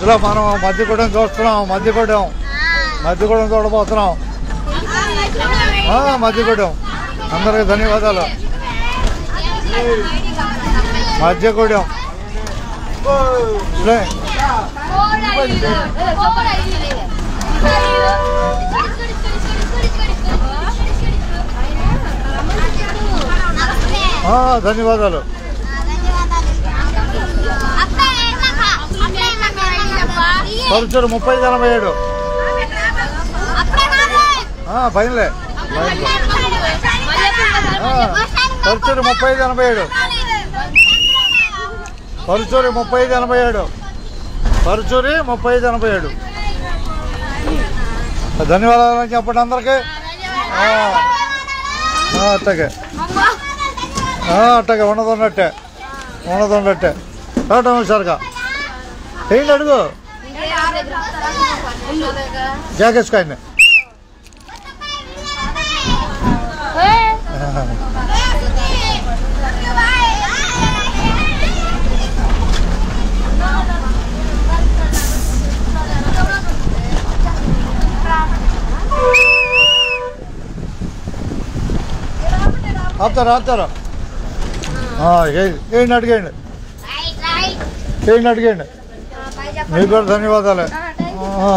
ఇలా మనం మధ్యగూడెం చూస్తున్నాం మధ్యగూడెం మధ్యగూడెం చూడబోతున్నాం ఆ, మధ్యగూడెం అందరికి ధన్యవాదాలు మధ్యగూడెం లే. ఆ, ధన్యవాదాలు పరుచూరు ముప్పై ఐదు ఎనభై ఏడు ఆ, పైనలే ఆ, పరుచూరు ముప్పై ఐదు ఎనభై ఏడు పరుచూరి ముప్పై ఐదు ఎనభై ఏడు పరుచూరి ముప్పై ఐదు ఎనభై ఏడు ధన్యవాదాలు అని చెప్పండి అందరికీ ఆ, ఆ, అట్టగే ఆ, అట్టగే ఉన్నదన్నట్టే ఉన్నదన్నట్టే రావటం హుషారుగా ఏంటి అడుగు జాకేసుకోండి ఆపుతారు ఆపుతారు ఆ, ఏ- ఏంటి అడిగేయండి ఏంటి అడిగేయండి మీకు కూడా ధన్యవాదాలు ఆ.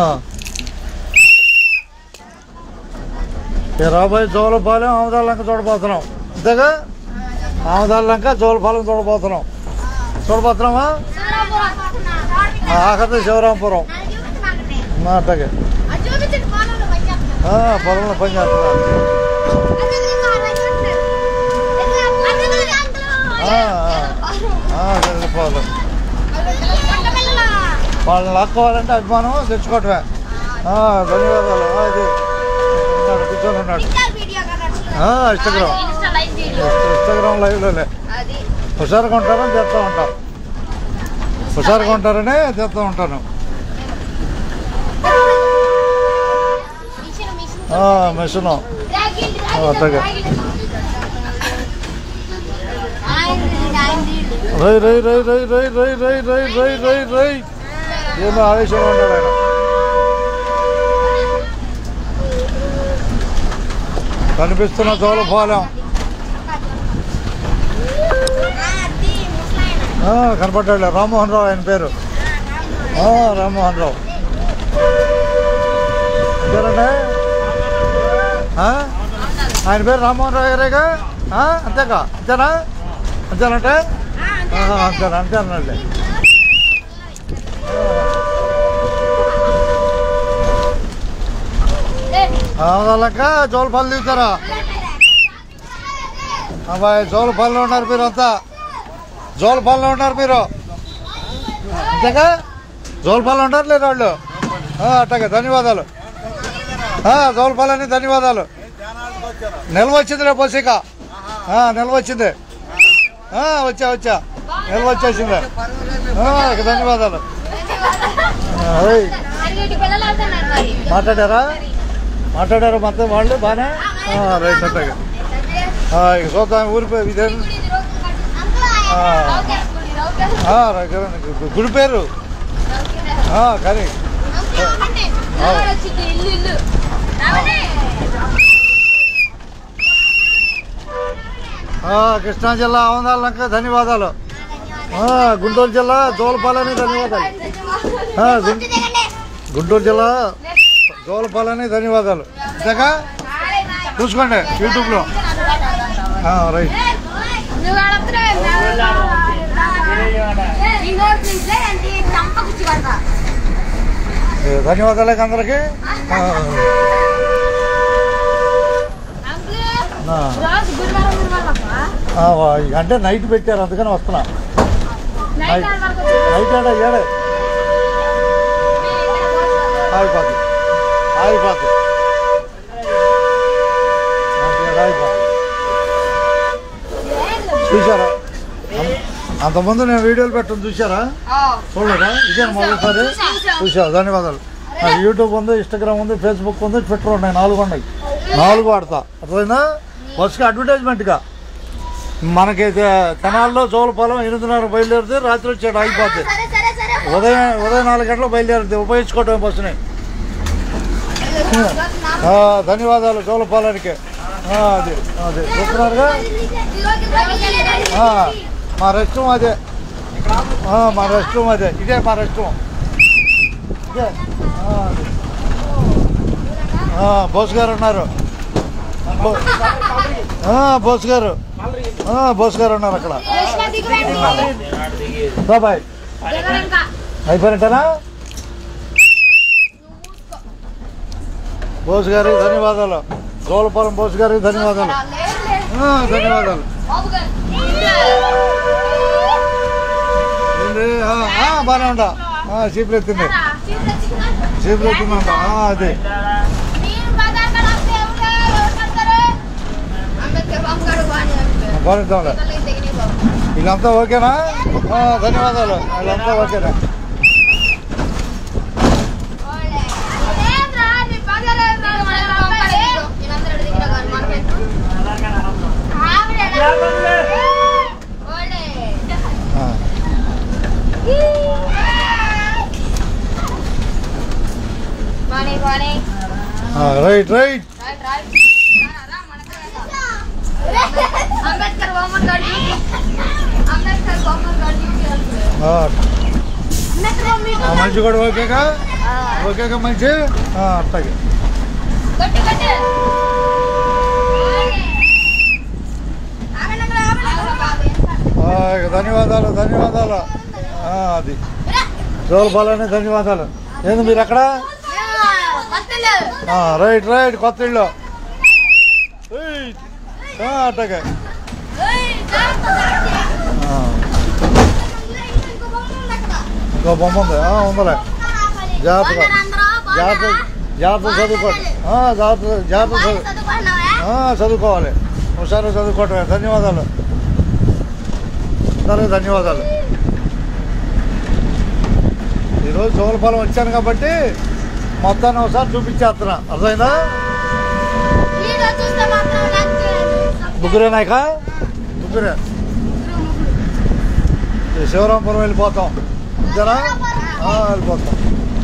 ఈ రాబోయే జోలపాలెం ఆమదాల లంక చూడబోతున్నాం అంతేగా ఆమదాల లంక జోలపాలెం చూడబోతున్నాం చూడబోతున్నామా ఆ, ఆఖరి శివరాంపురం ఆ, అట్టగే ఆ, పొలంలో పని చేస్తున్నారు ఆ, ఆ, వెళ్ళిపోవాలి వాళ్ళని లాక్కోవాలంటే అభిమానం తెచ్చుకోవటమే ఆ, ధన్యవాదాలు ఆ, అది ఉన్నాడు కూర్చొని ఉన్నాడు ఆ, ఇన్స్టాగ్రామ్ ఇన్స్టాగ్రామ్ లైవ్లోనే హుషారుగా ఉంటారని చేస్తూ ఉంటాం హుషారుగా ఉంటారనే చేస్తూ ఉంటాను ఆ, మిషను అట్టగా. రై రై రై రై రై రై రై రై రై రై రై ఏమో ఆవేశంగా ఉన్నాడు ఆయన కనిపిస్తున్న జోలపాలెం ఆ, కనపడ్డాడు రామ్మోహన్ రావు ఆయన పేరు ఆ, రామ్మోహన్ రావు పేరండి ఆ? ఆయన పేరు రామ్మోహన్ రావు గారేగా ఆ? అంతేగా అంతేనా అంతేనంటే ఆహా, అంతేనా అంతేనండి వాళ్ళక జోలపాలు దిగుతారా అబ్బాయి జోలపాలలో ఉన్నారు మీరు అంతా జోలపాలలో ఉన్నారు మీరు అంతేగా జోలపాలు ఉంటారు లేరు వాళ్ళు ఆ, అట్టగా ధన్యవాదాలు జోలపాలని ధన్యవాదాలు నిల్వ వచ్చింది రేపు బస్సిక నిల్వ వచ్చింది ఆ, వచ్చా వచ్చా నిల్వ వచ్చేసింది ఆ, ఇక ధన్యవాదాలు ఆ, ఓయ్. మాట్లాడారా మాట్లాడారా మొత్తం వాళ్ళు బాగానే ఆ, రైట్ అట్టగా ఆ, ఇక చూద్దాం ఊరిపోయి ఇదే ఆ, రైట్, గు- గుడి పేరు ఆ, కానీ ఇల్లు ఇల్లు రావనే ఆ, కృష్ణా జిల్లా ఆవందాలంక ధన్యవాదాలు ఆ, గుంటూరు జిల్లా జోలపాలని ధన్యవాదాలు ఆ, గుం- గుంటూరు జిల్లా జోలపాలని ధన్యవాదాలు అంతేగా చూసుకోండి యూట్యూబ్లో ఆ, రైట్ నువ్వు ఆడొస్తున్నావు ఇంకోటి నుంచి అంటే చంపకుచ్చి పడతా ఏ, ధన్యవాదాలు ఇక అందరికీ ఆ, ఆ, రోజు గురువారం గురువారం ఆ, వా- అంటే నైట్ పెట్టారు అందుకని వస్తున్నా నైట్ నైట్ ఆడ ఏడే ఆగిపోద్ది ఆగిపోద్ది అంటే ఆగిపోద్ది చూసారా అం- అంతకుముందు నేను వీడియోలు పెట్టడం చూసారా చూడలేదా ఇదే మొదటిసారి చూసా ధన్యవాదాలు నాకు యూట్యూబ్ ఉంది ఇన్స్టాగ్రామ్ ఉంది ఫేస్బుక్ ఉంది ట్విట్టర్ ఉన్నాయి నాలుగు ఉన్నాయి నాలుగు వాడతా అర్థమైందా బస్సుకి అడ్వర్టైజ్మెంట్గా మనకి తెనాల్లో జోలపాలెం ఎనిమిదిన్నర బయలుదేరితే రాత్రి వచ్చాడు ఆగిపోద్ది సరే సరే సరే ఉదయం ఉదయం నాలుగు గంటలకు బయలుదేరుతుంది ఉపయోగించుకోవటం బస్సుని ఆ, ధన్యవాదాలు జోలపాలనికి ఆ, అది అది చూస్తున్నారుగా ఆ, మా రెస్ట్ రూమ్ అదే ఆ, మా రెస్ట్ రూమ్ అదే ఇదే మా రెస్ట్ రూమ్ ఇదే ఆ, అది. ఆ, బోస్ గారు ఉన్నారు బో- ఆ, బోస్ గారు ఆ, బోస్ గారు ఉన్నారు అక్కడ బాబాయ్ అయిపోయినట్టేనా బోస్ గారికి ధన్యవాదాలు జోలపాలెం బోస్ గారికి ధన్యవాదాలు ఆ, ధన్యవాదాలు ఏంది? ఆ, ఆ, బాగానే ఉండా ఆ, చీపులు ఎత్తింది చీపులు ఎత్తిందంట ఆ, అది బాగుంటాంలే వీళ్ళంతా ఓకేనా ఆ, ధన్యవాదాలు వీళ్ళంతా ఓకేనా ఆ, Money, money. ఆ, right right Right, right. Ambedkar బొమ్మను కట్టి అంబేద్కర్ బొమ్మను కట్టి ఆ, అంబేద్కర్ బొమ్మ ఆ, మంచి కూడా ఓకేగా ఓకేగా మంచి ఆ, అట్లాగే కట్టి కట్టి ఆగండి ఆగండి ఆ, ఇక ధన్యవాదాలు ధన్యవాదాలు ఆ, అది జోలపాలని ధన్యవాదాలు ఏంది మీరు ఎక్కడ ఆ, రైట్ రైట్ కొత్త ఇల్లు ఏయ్, ఆ, అట్లాగే ఆ, ఇంకో బొమ్మ ఉంది ఆ, ఉందిలే జాగ్రత్తగా జాగ్రత్త జాగ్రత్త చదువుకోండి ఆ, జాగ్రత్త జాగ్రత్త చదువు ఆ, చదువుకోవాలి ఒకసారి చదువుకోవటమే ధన్యవాదాలు అందరికీ ధన్యవాదాలు ఈరోజు జోలపాలెం వచ్చాను కాబట్టి మొత్తాన్ని ఒకసారి చూపించేస్తున్నా అర్థమైందా ముగ్గురే నాయక ముగ్గురే ఈ శివరాంపురం వెళ్ళిపోతాం అంతేనా ఆ, వెళ్ళిపోతాం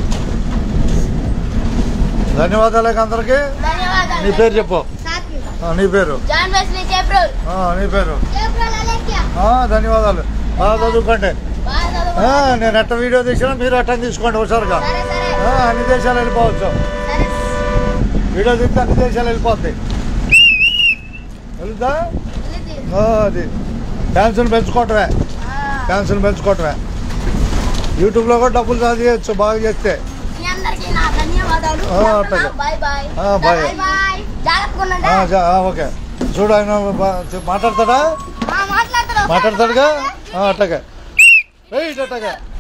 ధన్యవాదాలు అందరికి నీ పేరు చెప్పు ఆ, నీ పేరు జాన్ వెస్లీ చేప్రోల్ ఆ, నీ పేరు చేప్రోల్ అలెక్యా ఆ, ధన్యవాదాలు బాగా చదువుకోండి బాగా చదువు ఆ, నేను ఎట్ట వీడియో తీసినా మీరు అట్ట తీసుకోండి ఒకసారిగా సరే సరే ఆ, అన్ని దేశాలు వెళ్ళిపోవచ్చు సరే వీడియో తీస్తే అన్ని దేశాలు వెళ్ళిపోతాయి వెళ్తా వెళ్ళిద్ది. ఆ, అది ఫ్యాన్స్ని పెంచుకోవటమే ఆ, ఫ్యాన్స్ని పెంచుకోవటమే యూట్యూబ్లో కూడా డబ్బులు సాధించచ్చు బాగా చేస్తే మీ అందరికీ నా ధన్యవాదాలు ఆ, అట్టగే. బాయ్ బాయ్ ఆ, బాయ్. బాయ్ జాగ్రత్తగా ఉండండి ఆ, జా- ఆ, ఓకే చూడు ఆయన బా- మాట్లాడతాడా ఆ, మాట్లాడతారు మాట్లాడతాడుగా ఆ, అట్టగే రైట్ అట్టగే